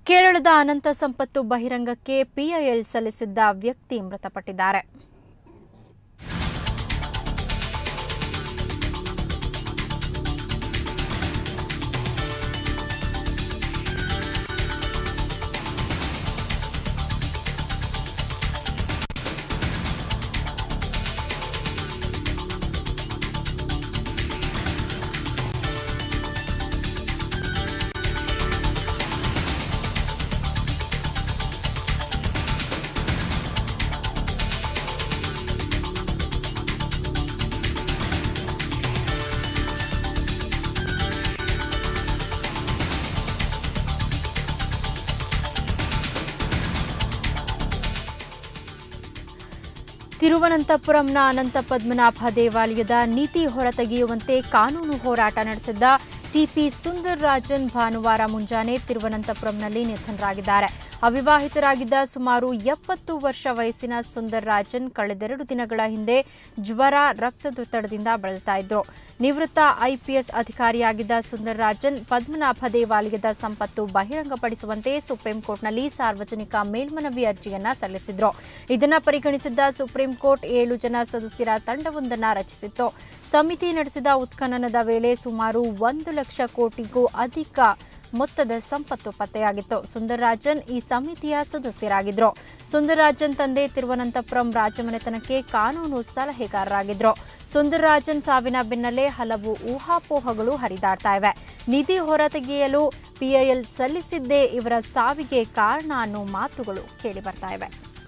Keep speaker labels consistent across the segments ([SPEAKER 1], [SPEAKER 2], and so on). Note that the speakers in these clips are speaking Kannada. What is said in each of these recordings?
[SPEAKER 1] ಕೇರಳದ ಅನಂತ ಸಂಪತ್ತು ಬಹಿರಂಗಕ್ಕೆ ಪಿಐಎಲ್ ಸಲ್ಲಿಸಿದ್ದ ವ್ಯಕ್ತಿ ಮೃತಪಟ್ಟಿದ್ದಾರೆ ತಿರುವನಂತಪುರಂನ ಅನಂತ ಪದ್ಮನಾಭ ದೇವಾಲಯದ ನೀತಿ ಹೊರತೆಗೆಯುವಂತೆ ಕಾನೂನು ಹೋರಾಟ ನಡೆಸಿದ್ದ ಟಿಪಿ ಸುಂದರ್ ರಾಜನ್ ಭಾನುವಾರ ಮುಂಜಾನೆ ತಿರುವನಂತಪುರಂನಲ್ಲಿ ನಿಧನರಾಗಿದ್ದಾರೆ ಅವಿವಾಹಿತರಾಗಿದ್ದ ಸುಮಾರು ಎಪ್ಪತ್ತು ವರ್ಷ ವಯಸ್ಸಿನ ಸುಂದರ್ ರಾಜನ್ ಕಳೆದೆರಡು ದಿನಗಳ ಹಿಂದೆ ಜ್ವರ ರಕ್ತದೊತ್ತಡದಿಂದ ಬಳಲ್ತಾ ಇದ್ರು ನಿವೃತ್ತ ಐಪಿಎಸ್ ಅಧಿಕಾರಿಯಾಗಿದ್ದ ಸುಂದರ್ ರಾಜನ್ ಪದ್ಮನಾಭ ದೇವಾಲಯದ ಸಂಪತ್ತು ಬಹಿರಂಗಪಡಿಸುವಂತೆ ಸುಪ್ರೀಂ ಕೋರ್ಟ್ನಲ್ಲಿ ಸಾರ್ವಜನಿಕ ಮೇಲ್ಮನವಿ ಅರ್ಜಿಯನ್ನ ಸಲ್ಲಿಸಿದ್ರು ಇದನ್ನ ಪರಿಗಣಿಸಿದ್ದ ಸುಪ್ರೀಂ ಕೋರ್ಟ್ ಏಳು ಜನ ಸದಸ್ಯರ ತಂಡವೊಂದನ್ನ ರಚಿಸಿತ್ತು ಸಮಿತಿ ನಡೆಸಿದ ಉತ್ಖನನದ ವೇಳೆ ಸುಮಾರು ಒಂದು ಲಕ್ಷ ಕೋಟಿಗೂ ಅಧಿಕ ಮೊತ್ತದ ಸಂಪತ್ತು ಪತ್ತೆಯಾಗಿತ್ತು ಸುಂದರರಾಜನ್ ಈ ಸಮಿತಿಯ ಸದಸ್ಯರಾಗಿದ್ರು ಸುಂದರರಾಜನ್ ತಂದೆ ತಿರುವನಂತಪುರಂ ರಾಜಮನೆತನಕ್ಕೆ ಕಾನೂನು ಸಲಹೆಗಾರರಾಗಿದ್ರು ಸುಂದರರಾಜನ್ ಸಾವಿನ ಬೆನ್ನಲ್ಲೇ ಹಲವು ಊಹಾಪೋಹಗಳು ಹರಿದಾಡ್ತಾ ಇವೆ ನಿಧಿ ಹೊರತೆಗೆಯಲು ಪಿಐಎಲ್ ಸಲ್ಲಿಸಿದ್ದೇ ಇವರ ಸಾವಿಗೆ ಕಾರಣ ಅನ್ನೋ ಮಾತುಗಳು ಕೇಳಿ ಬರ್ತಾ ಇವೆ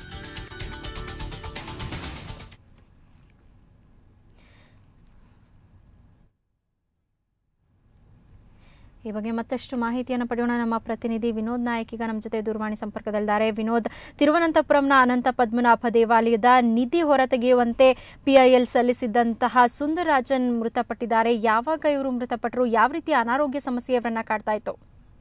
[SPEAKER 1] ಈ ಬಗ್ಗೆ ಮತ್ತಷ್ಟು ಮಾಹಿತಿಯನ್ನು ಪಡೆಯೋಣ ನಮ್ಮ ಪ್ರತಿನಿಧಿ ವಿನೋದ್ ನಾಯಕ್ ಈಗ ನಮ್ಮ ಜೊತೆ ದೂರವಾಣಿ ಸಂಪರ್ಕದಲ್ಲಿದ್ದಾರೆ ವಿನೋದ್ ತಿರುವನಂತಪುರಂನ ಅನಂತ ಪದ್ಮನಾಭ ದೇವಾಲಯದ ನಿಧಿ ಹೊರತೆಗೆಯುವಂತೆ ಪಿಐಎಲ್ ಸಲ್ಲಿಸಿದ್ದಂತಹ ಸುಂದರರಾಜನ್ ಮೃತಪಟ್ಟಿದ್ದಾರೆ ಯಾವಾಗ ಇವರು ಮೃತಪಟ್ಟರು ಯಾವ ರೀತಿಯ ಅನಾರೋಗ್ಯ ಸಮಸ್ಯೆ ಇವರನ್ನ ಕಾಡ್ತಾ ಇತ್ತು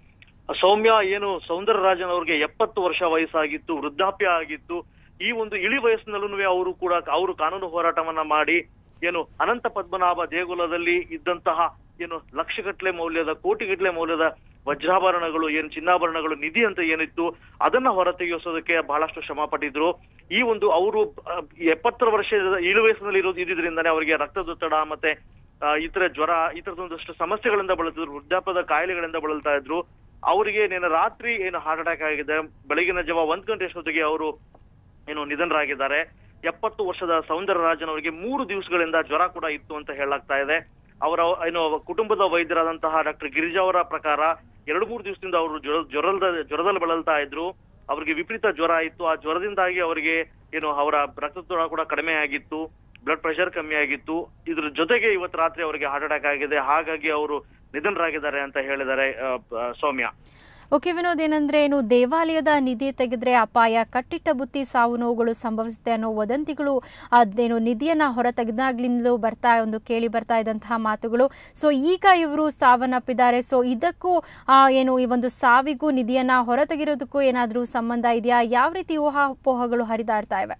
[SPEAKER 2] ಸೌಮ್ಯ ಏನು ಸೌಂದರರಾಜನ್ ಅವ್ರಿಗೆ ಎಪ್ಪತ್ತು ವರ್ಷ ವಯಸ್ಸಾಗಿತ್ತು ವೃದ್ಧಾಪ್ಯ ಆಗಿತ್ತು ಈ ಒಂದು ಇಳಿ ವಯಸ್ಸಿನಲ್ಲೂ ಅವರು ಕೂಡ ಅವರು ಕಾನೂನು ಹೋರಾಟವನ್ನ ಮಾಡಿ ಏನು ಅನಂತ ಪದ್ಮನಾಭ ದೇಗುಲದಲ್ಲಿ ಇದ್ದಂತಹ ಏನು ಲಕ್ಷಗಟ್ಲೆ ಮೌಲ್ಯದ ಕೋಟಿಗಟ್ಲೆ ಮೌಲ್ಯದ ವಜ್ರಾಭರಣಗಳು ಏನು ಚಿನ್ನಾಭರಣಗಳು ನಿಧಿ ಅಂತ ಏನಿತ್ತು ಅದನ್ನ ಹೊರತೆಗೆಸೋದಕ್ಕೆ ಬಹಳಷ್ಟು ಶ್ರಮ ಪಟ್ಟಿದ್ರು ಈ ಒಂದು ಅವರು ಎಪ್ಪತ್ತರ ವರ್ಷದ ಇಳಿ ವಯಸ್ಸಿನಲ್ಲಿ ಇರೋದು ಇದ್ದಿದ್ರಿಂದಾನೇ ಅವರಿಗೆ ರಕ್ತದೊತ್ತಡ ಮತ್ತೆ ಆ, ಇತರ ಜ್ವರ ಈ ತರದೊಂದಷ್ಟು ಸಮಸ್ಯೆಗಳಿಂದ ಬಳಲ್ತಿದ್ರು ವೃದ್ಧಾಪ್ಯದ ಕಾಯಿಲೆಗಳಿಂದ ಬಳಲ್ತಾ ಇದ್ರು ಅವರಿಗೆ ನೀನು ರಾತ್ರಿ ಏನು ಹಾರ್ಟ್ ಅಟ್ಯಾಕ್ ಆಗಿದೆ ಬೆಳಗಿನ ಜಾವ ಒಂದ್ ಗಂಟೆ ಅಷ್ಟೊತ್ತಿಗೆ ಅವರು ಏನು ನಿಧನರಾಗಿದ್ದಾರೆ ಎಪ್ಪತ್ತು ವರ್ಷದ ಸೌಂದರರಾಜನ್ ಅವರಿಗೆ ಮೂರು ದಿವಸಗಳಿಂದ ಜ್ವರ ಕೂಡ ಇತ್ತು ಅಂತ ಹೇಳಲಾಗ್ತಾ ಇದೆ ಅವರ ಏನು ಕುಟುಂಬದ ವೈದ್ಯರಾದಂತಹ ಡಾಕ್ಟರ್ ಗಿರಿಜಾ ಅವರ ಪ್ರಕಾರ ಎರಡು ಮೂರು ದಿವಸದಿಂದ ಅವರು ಜ್ವರ ಜ್ವರದ ಜ್ವರದಲ್ಲಿ ಬಳಲ್ತಾ ಇದ್ರು ಅವರಿಗೆ ವಿಪರೀತ ಜ್ವರ ಇತ್ತು ಆ ಜ್ವರದಿಂದಾಗಿ ಅವರಿಗೆ ಏನು ಅವರ ರಕ್ತದೊತ್ತಡ ಕೂಡ ಕಡಿಮೆ ಆಗಿತ್ತು ಬ್ಲಡ್ ಪ್ರೆಷರ್ ಕಮ್ಮಿ ಆಗಿತ್ತು ಇದ್ರ ಜೊತೆಗೆ ಇವತ್ತು ರಾತ್ರಿ ಅವರಿಗೆ ಹಾರ್ಟ್ ಅಟ್ಯಾಕ್ ಆಗಿದೆ ಹಾಗಾಗಿ ಅವರು ನಿಧನರಾಗಿದ್ದಾರೆ ಅಂತ ಹೇಳಿದ್ದಾರೆ ಆ, ಆ, ಸೌಮ್ಯ
[SPEAKER 1] ಓಕೆ ವಿನೋದ್ ಏನಂದ್ರೆ ಏನು ದೇವಾಲಯದ ನಿಧಿ ತೆಗೆದ್ರೆ ಅಪಾಯ ಕಟ್ಟಿಟ್ಟ ಬುತ್ತಿ ಸಾವು ನೋವುಗಳು ಸಂಭವಿಸುತ್ತೆ ಅನ್ನೋ ವದಂತಿಗಳು ಅದೇನು ನಿಧಿಯನ್ನ ಹೊರ ತೆಗೆದಾಗ್ಲಿಂದಲೂ ಬರ್ತಾ ಒಂದು ಕೇಳಿ ಬರ್ತಾ ಇದ್ದಂತಹ ಮಾತುಗಳು ಸೊ ಈಗ ಇವರು ಸಾವನ್ನಪ್ಪಿದ್ದಾರೆ ಸೊ ಇದಕ್ಕೂ ಆ, ಏನು ಈ ಒಂದು ಸಾವಿಗೂ ನಿಧಿಯನ್ನ ಹೊರ ತೆಗಿರೋದಕ್ಕೂ ಏನಾದ್ರೂ ಸಂಬಂಧ ಇದೆಯಾ ಯಾವ ರೀತಿ ಊಹಾಪೋಹಗಳು ಹರಿದಾಡ್ತಾ ಇವೆ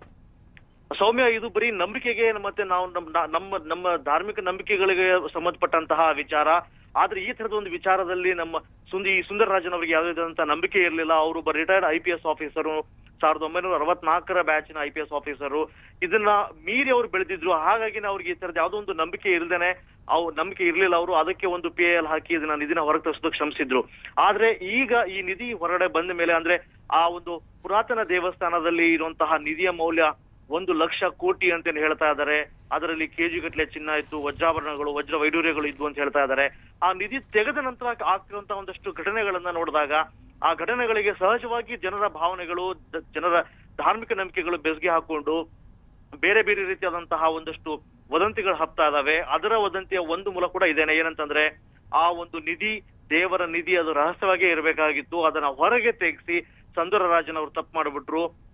[SPEAKER 2] ಸೌಮ್ಯ ಇದು ಬರೀ ನಂಬಿಕೆಗೆ ಮತ್ತೆ ನಾವು ನಮ್- ನಾ- ನಮ್ಮ ನಮ್ಮ ಧಾರ್ಮಿಕ ನಂಬಿಕೆಗಳಿಗೆ ಸಂಬಂಧಪಟ್ಟಂತಹ ವಿಚಾರ ಆದ್ರೆ ಈ ತರದ ಒಂದು ವಿಚಾರದಲ್ಲಿ ನಮ್ಮ ಸುಂದಿ ಸುಂದರರಾಜನ್ ಅವರಿಗೆ ಯಾವುದೇ ವಿಧಂತ ನಂಬಿಕೆ ಇರಲಿಲ್ಲ ಅವರು ಒಬ್ಬ retired I P S officer ಸಾವಿರದ ಒಂಬೈನೂರ ಅರವತ್ನಾಲ್ಕರ ಬ್ಯಾಚಿನ ಐ ಪಿ ಎಸ್ ಆಫೀಸರು ಇದನ್ನ ಮೀರಿ ಅವರು ಬೆಳೆದಿದ್ರು ಹಾಗಾಗಿ ಅವ್ರಿಗೆ ಈ ತರದ ಯಾವುದೋ ಒಂದು ನಂಬಿಕೆ ಇಲ್ದೇನೆ ಅವ್ ನಂಬಿಕೆ ಇರ್ಲಿಲ್ಲ ಅವರು ಅದಕ್ಕೆ ಒಂದು ಪಿ ಎಲ್ ಹಾಕಿ ಇದನ್ನ ನಿಧಿನ ಹೊರಗೆ ತರಿಸೋದಕ್ಕೆ ಶ್ರಮಿಸಿದ್ರು ಆದ್ರೆ ಈಗ ಈ ನಿಧಿ ಹೊರಗಡೆ ಬಂದ ಮೇಲೆ ಅಂದ್ರೆ ಆ ಒಂದು ಪುರಾತನ ದೇವಸ್ಥಾನದಲ್ಲಿ ಇರುವಂತಹ ನಿಧಿಯ ಮೌಲ್ಯ ಒಂದು ಲಕ್ಷ ಕೋಟಿ ಅಂತ ಹೇಳ್ತಾ ಇದ್ದಾರೆ ಅದರಲ್ಲಿ ಕೆಜಿ ಗಟ್ಲೆ ಚಿನ್ನ ಇತ್ತು ವಜ್ರಾಭರಣಗಳು ವಜ್ರ ವೈಡೂರ್ಯಗಳು ಇದ್ವು ಅಂತ ಹೇಳ್ತಾ ಇದ್ದಾರೆ ಆ ನಿಧಿ ತೆಗೆದ ನಂತರ ಆಗ್ತಿರುವಂತಹ ಒಂದಷ್ಟು ಘಟನೆಗಳನ್ನ ನೋಡಿದಾಗ ಆ ಘಟನೆಗಳಿಗೆ ಸಹಜವಾಗಿ ಜನರ ಭಾವನೆಗಳು ದ- ಜನರ ಧಾರ್ಮಿಕ ನಂಬಿಕೆಗಳು ಬೆಸಗೆ ಹಾಕೊಂಡು ಬೇರೆ ಬೇರೆ ರೀತಿಯಾದಂತಹ ಒಂದಷ್ಟು ವದಂತಿಗಳು ಹಬ್ತಾ ಇದಾವೆ ಅದರ ವದಂತಿಯ ಒಂದು ಮೂಲ ಕೂಡ ಇದೇನೆ ಏನಂತಂದ್ರೆ ಆ ಒಂದು ನಿಧಿ ದೇವರ ನಿಧಿ ಅದು ರಹಸ್ಯವಾಗೇ ಇರಬೇಕಾಗಿತ್ತು ಅದನ್ನ ಹೊರಗೆ ತೆಗೆಸಿ ಸಂದೂರರಾಜನ್ ಅವರು ತಪ್ಪು ಮಾಡಿಬಿಟ್ರು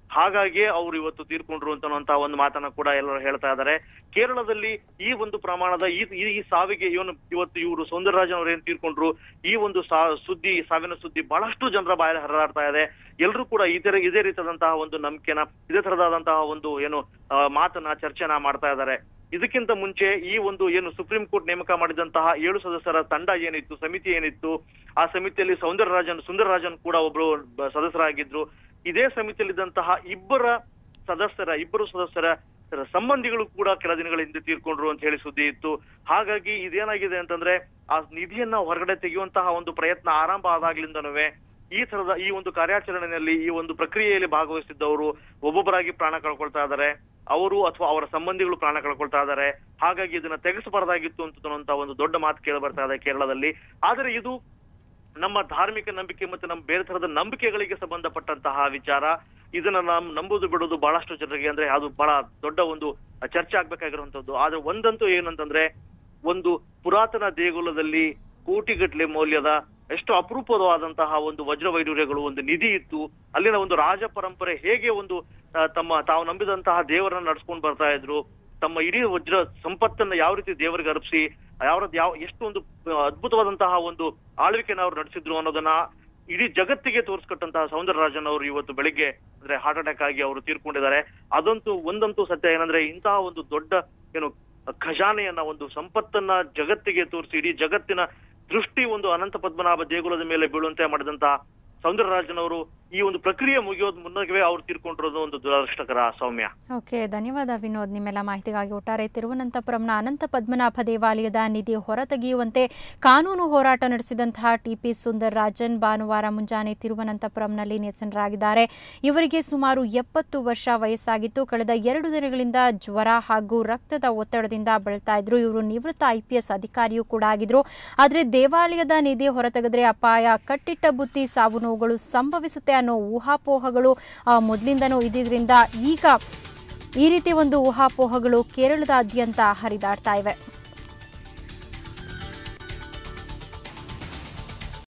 [SPEAKER 2] ಹಾಗಾಗಿ ಅವರು ಇವತ್ತು ತೀರ್ಕೊಂಡ್ರು ಅಂತನ್ನುವಂತಹ ಒಂದು ಮಾತನ್ನ ಕೂಡ ಎಲ್ಲರೂ ಹೇಳ್ತಾ ಇದ್ದಾರೆ ಕೇರಳದಲ್ಲಿ ಈ ಒಂದು ಪ್ರಮಾಣದ ಈ ಈ- ಈ ಸಾವಿಗೆ ಇವನು ಇವತ್ತು ಇವರು ಸೌಂದರರಾಜನ್ ಅವರು ಏನ್ ತೀರ್ಕೊಂಡ್ರು ಈ ಒಂದು ಸಾ- ಸುದ್ದಿ ಸಾವಿನ ಸುದ್ದಿ ಬಹಳಷ್ಟು ಜನರ ಬಾಯಲ್ಲಿ ಹರಿದಾಡ್ತಾ ಇದೆ ಎಲ್ಲರೂ ಕೂಡ ಇದೇ ಇದೇ ರೀತಿಯಾದಂತಹ ಒಂದು ನಂಬಿಕೆನ ಇದೇ ತರದಾದಂತಹ ಒಂದು ಏನು ಆ, ಮಾತನ್ನ ಚರ್ಚೆನ ಮಾಡ್ತಾ ಇದ್ದಾರೆ ಇದಕ್ಕಿಂತ ಮುಂಚೆ ಈ ಒಂದು ಏನು ಸುಪ್ರೀಂ ಕೋರ್ಟ್ ನೇಮಕ ಮಾಡಿದಂತಹ ಏಳು ಸದಸ್ಯರ ತಂಡ ಏನಿತ್ತು ಸಮಿತಿ ಏನಿತ್ತು ಆ ಸಮಿತಿಯಲ್ಲಿ ಸೌಂದರರಾಜನ್ ಸುಂದರರಾಜನ್ ಕೂಡ ಒಬ್ರು ಬ- ಸದಸ್ಯರಾಗಿದ್ರು ಇದೇ ಸಮಿತಿಯಲ್ಲಿದ್ದಂತಹ ಇಬ್ಬರ ಸದಸ್ಯರ ಇಬ್ಬರು ಸದಸ್ಯರ ಸಂಬಂಧಿಗಳು ಕೂಡ ಕೆಲ ದಿನಗಳ ಹಿಂದೆ ತೀರ್ಕೊಂಡ್ರು ಅಂತ ಹೇಳಿ ಸುದ್ದಿ ಇತ್ತು ಹಾಗಾಗಿ ಇದೇನಾಗಿದೆ ಅಂತಂದ್ರೆ ಆ ನಿಧಿಯನ್ನ ಹೊರಗಡೆ ತೆಗೆಯುವಂತಹ ಒಂದು ಪ್ರಯತ್ನ ಆರಂಭ ಆದಾಗ್ಲಿಂದನೂ ಈ ತರದ ಈ ಒಂದು ಕಾರ್ಯಾಚರಣೆಯಲ್ಲಿ ಈ ಒಂದು ಪ್ರಕ್ರಿಯೆಯಲ್ಲಿ ಭಾಗವಹಿಸಿದ್ದವರು ಒಬ್ಬೊಬ್ಬರಾಗಿ ಪ್ರಾಣ ಕಳ್ಕೊಳ್ತಾ ಇದ್ದಾರೆ ಅವರು ಅಥವಾ ಅವರ ಸಂಬಂಧಿಗಳು ಪ್ರಾಣ ಕಳ್ಕೊಳ್ತಾ ಇದ್ದಾರೆ ಹಾಗಾಗಿ ಇದನ್ನ ತೆಗೆಸಬಾರದಾಗಿತ್ತು ಅಂತ ಒಂದು ದೊಡ್ಡ ಮಾತು ಕೇಳಿ ಬರ್ತಾ ಇದೆ ಕೇರಳದಲ್ಲಿ ಆದರೆ ಇದು ನಮ್ಮ ಧಾರ್ಮಿಕ ನಂಬಿಕೆ ಮತ್ತು ನಮ್ಮ ಬೇರೆ ತರದ ನಂಬಿಕೆಗಳಿಗೆ ಸಂಬಂಧಪಟ್ಟಂತಹ ವಿಚಾರ ಇದನ್ನ ನಾವು ನಂಬುದು ಬಿಡೋದು ಬಹಳಷ್ಟು ಜನರಿಗೆ ಅಂದ್ರೆ ಅದು ಬಹಳ ದೊಡ್ಡ ಒಂದು ಚರ್ಚೆ ಆಗ್ಬೇಕಾಗಿರುವಂತದ್ದು ಆದ್ರೆ ಒಂದಂತೂ ಏನಂತಂದ್ರೆ ಒಂದು ಪುರಾತನ ದೇಗುಲದಲ್ಲಿ ಕೋಟಿಗಟ್ಲೆ ಮೌಲ್ಯದ ಎಷ್ಟು ಅಪರೂಪವಾದಂತಹ ಒಂದು ವಜ್ರ ವೈಡೂರ್ಯಗಳು ಒಂದು ನಿಧಿ ಇತ್ತು ಅಲ್ಲಿನ ಒಂದು ರಾಜ ಪರಂಪರೆ ಹೇಗೆ ಒಂದು ಆ, ತಮ್ಮ ತಾವು ನಂಬಿದಂತಹ ದೇವರನ್ನ ನಡ್ಸ್ಕೊಂಡು ಬರ್ತಾ ಇದ್ರು ತಮ್ಮ ಇಡೀ ವಜ್ರ ಸಂಪತ್ತನ್ನ ಯಾವ ರೀತಿ ದೇವರಿಗೆ ಅರ್ಪಿಸಿ ಯಾವ ಯಾವ ಎಷ್ಟು ಒಂದು ಆ, ಅದ್ಭುತವಾದಂತಹ ಒಂದು ಆಳ್ವಿಕೆನ ಅವ್ರು ನಡೆಸಿದ್ರು ಅನ್ನೋದನ್ನ ಇಡೀ ಜಗತ್ತಿಗೆ ತೋರಿಸ್ಕೊಟ್ಟಂತಹ ಸೌಂದರರಾಜನ್ ಅವರು ಇವತ್ತು ಬೆಳಿಗ್ಗೆ ಅಂದ್ರೆ ಹಾರ್ಟ್ ಅಟ್ಯಾಕ್ ಆಗಿ ಅವರು ತೀರ್ಕೊಂಡಿದ್ದಾರೆ ಅದಂತೂ ಒಂದಂತೂ ಸತ್ಯ ಏನಂದ್ರೆ ಇಂತಹ ಒಂದು ದೊಡ್ಡ ಏನು ಖಜಾನೆಯನ್ನ ಒಂದು ಸಂಪತ್ತನ್ನ ಜಗತ್ತಿಗೆ ತೋರಿಸಿ ಇಡೀ ಜಗತ್ತಿನ ದೃಷ್ಟಿ ಒಂದು ಅನಂತ ಪದ್ಮನಾಭ ದೇಗುಲದ ಮೇಲೆ ಬೀಳುವಂತೆ ಮಾಡಿದಂತಹ ಸೌಂದರರಾಜನ್ ಅವರು ಈ ಒಂದು ಪ್ರಕ್ರಿಯೆ ಮುಗಿಯೋದ್ ಮುನ್ನವೇ ಅವ್ರು ತೀರ್ಕೊಂಡಿರೋದು ಒಂದು ದುರದೃಷ್ಟಕರ ಸೌಮ್ಯ
[SPEAKER 1] ಓಕೆ ಧನ್ಯವಾದ ವಿನೋದ್ ನಿಮ್ಮೆಲ್ಲ ಮಾಹಿತಿಗಾಗಿ ಒಟ್ಟಾರೆ ತಿರುವನಂತಪುರಂನ ಅನಂತ ಪದ್ಮನಾಭ ದೇವಾಲಯದ ನಿಧಿ ಹೊರತೆಗೆಯುವಂತೆ ಕಾನೂನು ಹೋರಾಟ ನಡೆಸಿದಂತಹ ಟಿಪಿ ಸುಂದರ್ ರಾಜನ್ ಭಾನುವಾರ ಮುಂಜಾನೆ ತಿರುವನಂತಪುರಂನಲ್ಲಿ ನಿಧನರಾಗಿದ್ದಾರೆ ಇವರಿಗೆ ಸುಮಾರು ಎಪ್ಪತ್ತು ವರ್ಷ ವಯಸ್ಸಾಗಿತ್ತು ಕಳೆದ ಎರಡು ದಿನಗಳಿಂದ ಜ್ವರ ಹಾಗೂ ರಕ್ತದ ಒತ್ತಡದಿಂದ ಬಳಲ್ತಾ ಇದ್ರು ಇವರು ನಿವೃತ್ತ ಐಪಿಎಸ್ ಅಧಿಕಾರಿಯೂ ಕೂಡ ಆಗಿದ್ರು ಆದರೆ ದೇವಾಲಯದ ನಿಧಿ ಹೊರತೆಗೆದ್ರೆ ಅಪಾಯ ಕಟ್ಟಿಟ್ಟ ಬುತ್ತಿ ಸಾವು ನೋವುಗಳು ಸಂಭವಿಸುತ್ತೆ ಅನ್ನೋ ಊಹಾಪೋಹಗಳು ಆ, ಮೊದಲಿಂದನೂ ಇದ್ದಿದ್ರಿಂದ ಈಗ ಈ ರೀತಿ ಒಂದು ಊಹಾಪೋಹಗಳು ಕೇರಳದಾದ್ಯಂತ ಹರಿದಾಡ್ತಾ ಇವೆ